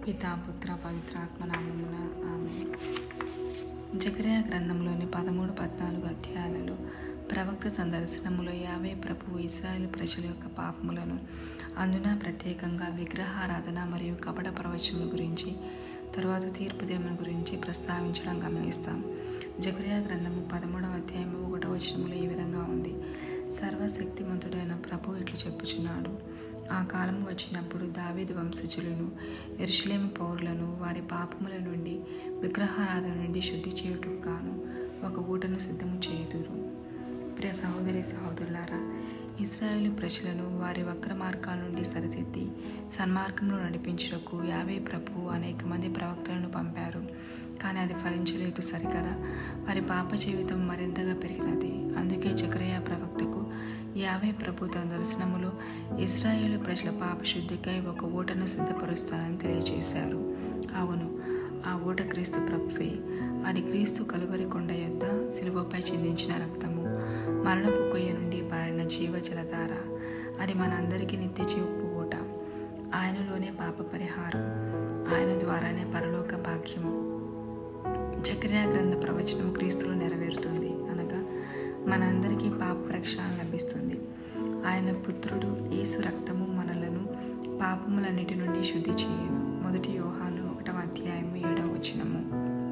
పితా పుత్ర పవిత్రాత్మ నామమున ఆమె జకరియా గ్రంథంలోని పదమూడు పద్నాలుగు అధ్యాయాలలో ప్రవక్త తన దర్శనములో యావే ప్రభు ఇస్రాయేల్ ప్రజల యొక్క పాపములను అందున ప్రత్యేకంగా విగ్రహారాధన మరియు కపట ప్రవచనముల గురించి తరువాత తీర్పు దేవుని గురించి ప్రస్తావించడం గమనిస్తాం జకరియా గ్రంథము పదమూడవ అధ్యాయం ఒకటో వచనములో ఈ విధంగా ఉంది సర్వశక్తిమంతుడైన ప్రభు ఇట్లు చెప్పుచున్నాడు ఆ కాలం వచ్చినప్పుడు దావీదు వంశజులను ఎరుషులేము పౌరులను వారి పాపముల నుండి విగ్రహారాధన నుండి శుద్ధి చేయుటకు గాను ఒక ఊటను సిద్ధము చేయుదురు ప్రియ సహోదరి సహోదరులారా ఇస్రాయేలు ప్రజలను వారి వక్ర మార్గాల నుండి సరిదిద్ది సన్మార్గంలో నడిపించుటకు యావే ప్రభు అనేక మంది ప్రవక్తలను పంపారు కానీ అది ఫలించలేదు సరికదా వారి పాప జీవితం మరింతగా పెరిగినది అందుకే చక్రయ్య ప్రవక్తకు యావే ప్రభు తన దర్శనములో ఇస్రాయేలు ప్రజల పాపశుద్ధికై ఒక ఓటను సిద్ధపరుస్తానని తెలియజేశారు అవును ఆ ఓట క్రీస్తు ప్రభువే అది క్రీస్తు కలువరి కొండ యొద్ద శిలువపై చిందించిన రక్తము మరణపు కొయ్య నుండి పారిన జీవ జలధార అది మనందరికీ నిత్య జీవపు ఓట ఆయనలోనే పాప పరిహారం ఆయన ద్వారానే పరలోక భాగ్యము చక్రియా గ్రంథ ప్రవచనం క్రీస్తులో నెరవేరుతుంది అనగా మనందరికీ పాప ప్రక్షాళన లభిస్తుంది ఆయన పుత్రుడు యేసు రక్తము మనలను పాపములన్నిటి నుండి శుద్ధి చేయను మొదటి యోహాను ఒకటవ అధ్యాయము ఏడవ వచనము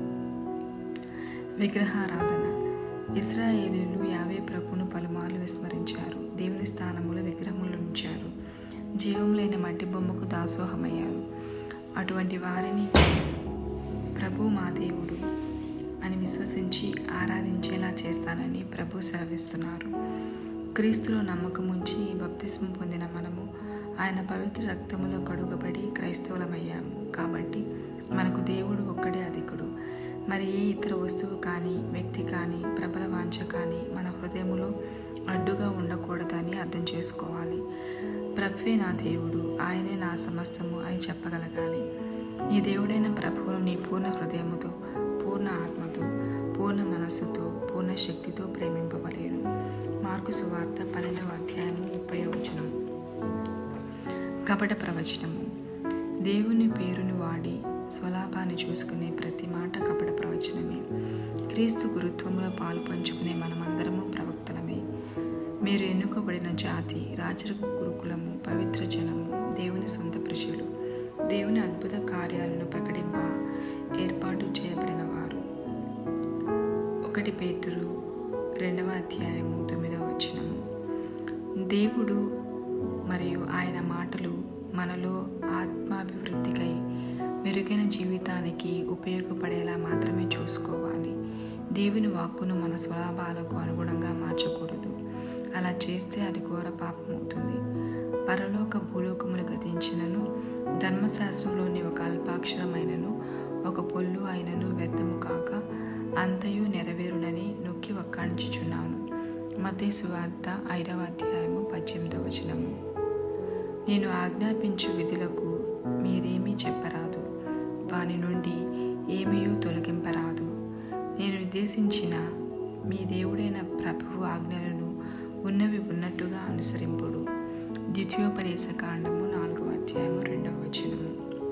విగ్రహారాధన ఇస్రాయేలీలు యావే ప్రభును పలుమార్లు విస్మరించారు దేవుని స్థానములో విగ్రహములు ఉంచారు జీవం లేని మట్టి బొమ్మకు దాసోహమయ్యారు అటువంటి వారిని ప్రభు మా దేవుడు అని విశ్వసించి ఆరాధించేలా చేస్తానని ప్రభు సెలవిస్తున్నారు క్రీస్తులో నమ్మకం ఉంచి బప్తిస్మం పొందిన మనము ఆయన పవిత్ర రక్తములో కడుగబడి క్రైస్తవులమయ్యాము కాబట్టి మనకు దేవుడు ఒక్కడే అధికుడు మరి ఏ ఇతర వస్తువు కానీ వ్యక్తి కానీ ప్రబల వాంఛ కానీ మన హృదయములో అడ్డుగా ఉండకూడదని అర్థం చేసుకోవాలి ప్రభువే నా దేవుడు ఆయనే నా సమస్తము అని చెప్పగలగాలి నీ దేవుడైన ప్రభువును నీ పూర్ణ హృదయముతో పూర్ణ ఆత్మతో పూర్ణ మనస్సుతో పూర్ణ శక్తితో ప్రేమింపబలేను మార్కు సువార్త పన్నెండవ అధ్యాయము ముప్పై వచనం కపట ప్రవచనము దేవుని పేరుని వాడి స్వలాభాన్ని చూసుకునే ప్రతి మాట కపట ప్రవచనమే క్రీస్తు గురుత్వములో పాలు పంచుకునే మనమందరము ప్రవక్తలమే మీరు ఎన్నుకోబడిన జాతి రాజర గురుకులము పవిత్ర జనము దేవుని సొంత ప్రజలు దేవుని అద్భుత కార్యాలను ప్రకటింప ఏర్పాటు చేయబడిన వారు ఒకటి పేతురు రెండవ అధ్యాయము తొమ్మిదవ వచనము దేవుడు మరియు ఆయన మాటలు మనలో ఆత్మాభివృద్ధికై మెరుగైన జీవితానికి ఉపయోగపడేలా మాత్రమే చూసుకోవాలి దేవుని వాక్కును మన స్వభావాలకు అనుగుణంగా మార్చకూడదు అలా చేస్తే అది ఘోర పాపం అవుతుంది పరలోక భూలోకములు గతించినను ధర్మశాస్త్రంలోని ఒక అల్పాక్షరమైనను ఒక పొల్లు అయినను వ్యర్థము కాక అంతయు నెరవేరునని నొక్కి వక్కాణించుచున్నాను మతే సువార్త ఐదవ అధ్యాయము పద్దెనిమిదవ వచనము నేను ఆజ్ఞాపించు విధులకు మీరేమీ చెప్పరాదు వాని నుండి ఏమీయూ తొలగింపరాదు నేను నిర్దేశించిన మీ దేవుడైన ప్రభువు ఆజ్ఞలను ఉన్నవి ఉన్నట్టుగా అనుసరింపుడు ద్వితీయోపదేశ కాండము నాలుగవ అధ్యాయము రెండవ వచనము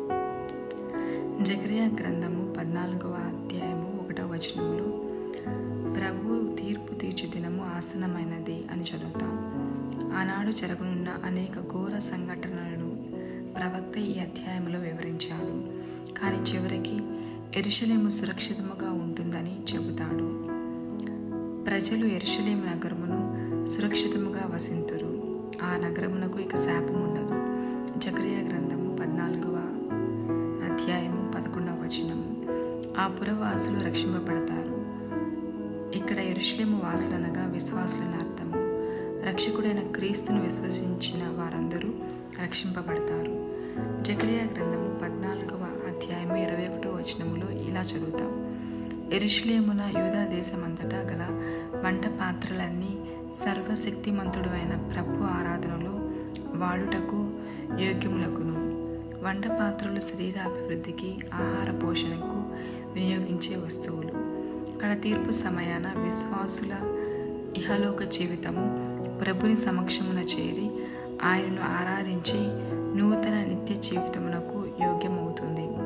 జకరియా గ్రంథము పద్నాలుగవ అధ్యాయము ఒకటవ వచనములో ప్రభు తీర్పు తీర్చు దినము ఆసనమైనది అని చదువుతాం ఆనాడు జరగనున్న అనేక ఘోర సంఘటనలను ప్రవక్త ఈ అధ్యాయంలో వివరించాడు కానీ చివరికి ఎరుషలేము సురక్షితముగా ఉంటుందని చెబుతాడు ప్రజలు ఎరుషలేము నగరమును సురక్షితముగా వసింతురు ఆ నగరమునకు ఇక శాపం ఉండదు జకరియా గ్రంథము పద్నాలుగవ అధ్యాయము పదకొండవ వచనము ఆ పురవాసులు రక్షింపబడతారు ఇక్కడ ఎరుషలేము వాసులనగా విశ్వాసులని అర్థము రక్షకుడైన క్రీస్తును విశ్వసించిన వారందరూ రక్షింపబడతారు జకరియా గ్రంథము పద్నాలుగవ అధ్యాయము ఇరవై ఒకటో వచనములో ఇలా చదువుతాం ఎరుషులేమున యూదా దేశమంతటా గల వంట పాత్రలన్నీ సర్వశక్తిమంతుడు అయిన ప్రభు ఆరాధనలో వాడుటకు యోగ్యములకును వంట పాత్రలు శరీర అభివృద్ధికి ఆహార పోషణకు వినియోగించే వస్తువులు కడ తీర్పు సమయాన విశ్వాసుల ఇహలోక జీవితము ప్రభుని సమక్షమున చేరి ఆయనను ఆరాధించి నూతన నిత్య జీవితమునకు యోగ్యమవుతుంది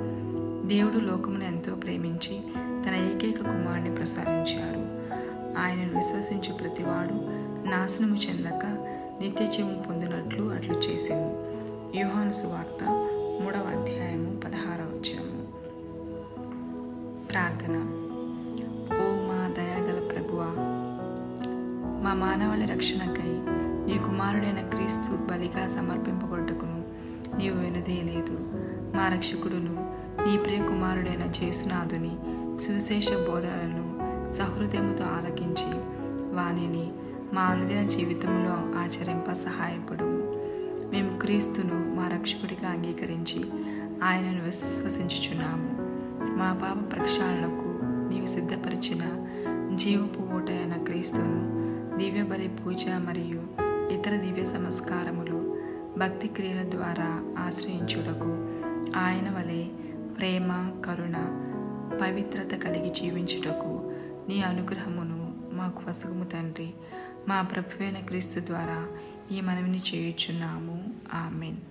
దేవుడు లోకమును ఎంతో ప్రేమించి తన ఏకైక కుమారుని ప్రసాదించారు ఆయనను విశ్వసించు ప్రతివాడు నాశనము చెందక నిత్యజీవం పొందినట్లు అట్లు చేసాము యోహాను సువార్త మూడవ అధ్యాయము పదహారవ వచనము ప్రార్థన ఓ మా దయాగల ప్రభువా మా మానవాళి రక్షణకై నీ కుమారుడైన క్రీస్తు బలిగా సమర్పింపబడ్డకును నీవు వెనుదీయలేదు మా రక్షకుడును నీ ప్రియ కుమారుడైన జేసునాథుని సువిశేష బోధనలను సహృదయముతో ఆలకించి వానిని మా అనుదిన జీవితంలో ఆచరింప సహాయపడుము మేము క్రీస్తును మా రక్షకుడిగా అంగీకరించి ఆయనను విశ్వసించుచున్నాము మా పాప ప్రక్షాళనకు నీవు సిద్ధపరిచిన జీవపు ఓటైన క్రీస్తును దివ్య బలి పూజ మరియు ఇతర దివ్య సంస్కారములు భక్తి క్రియల ద్వారా ఆశ్రయించుటకు ఆయన వలె ప్రేమ కరుణ పవిత్రత కలిగి జీవించుటకు నీ అనుగ్రహమును మాకు వసగుము తండ్రి మా ప్రభువైన క్రీస్తు ద్వారా ఈ మనవిని చేయుచున్నాము ఆమెన్